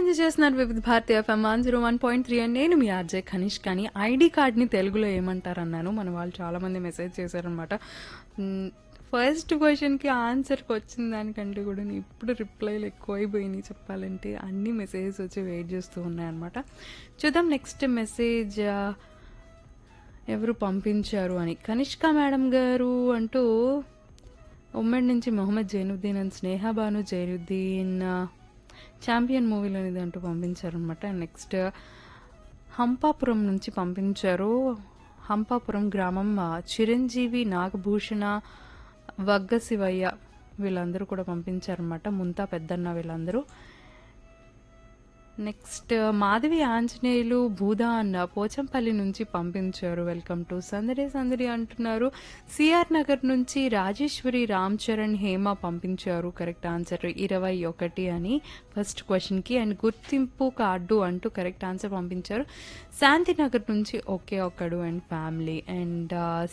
enjoy చేస్తున్నారు Vividh Bharati FM one zero one point three and నేను మీ ఆర్జే ఖనిష్ కానీ ఐడి కార్డ్ని తెలుగులో ఏమంటారు అన్నాను మన వాళ్ళు చాలా మంది మెసేజ్ చేశారనమాట ఫస్ట్ క్వశ్చన్కి ఆన్సర్కి వచ్చిన దానికంటే కూడా నేను ఇప్పుడు రిప్లైలు ఎక్కువైపోయినాయి చెప్పాలంటే అన్ని మెసేజెస్ వచ్చి వెయిట్ చేస్తూ ఉన్నాయన్నమాట చూద్దాం నెక్స్ట్ మెసేజ్ ఎవరు పంపించారు అని కనిష్క మేడం గారు అంటూ ఉమ్మడి నుంచి మొహమ్మద్ జైనుద్దీన్ అండ్ స్నేహ బాను జైనుద్దీన్ ఛాంపియన్ మూవీలో ఇది అంటూ పంపించారనమాట నెక్స్ట్ హంపాపురం నుంచి పంపించారు హంపాపురం గ్రామం ఆ, చిరంజీవి నాగభూషణ వగ్గ శివయ్య వీళ్ళందరూ కూడా పంపించారనమాట ముంతా పెద్దన్న వీళ్ళందరూ నెక్స్ట్ మాధవి ఆంజనేయులు భూదా అన్న పోచంపల్లి నుంచి పంపించారు వెల్కమ్ టు సందడి సందడి అంటున్నారు సిఆర్ నగర్ నుంచి రాజేశ్వరి రామ్ చరణ్ హేమ పంపించారు కరెక్ట్ ఆన్సర్ ఇరవై ఒకటి అని ఫస్ట్ క్వశ్చన్కి అండ్ గుర్తింపు కార్డు అంటూ కరెక్ట్ ఆన్సర్ పంపించారు శాంతినగర్ నుంచి ఒకే ఒక్కడు అండ్ ఫ్యామిలీ అండ్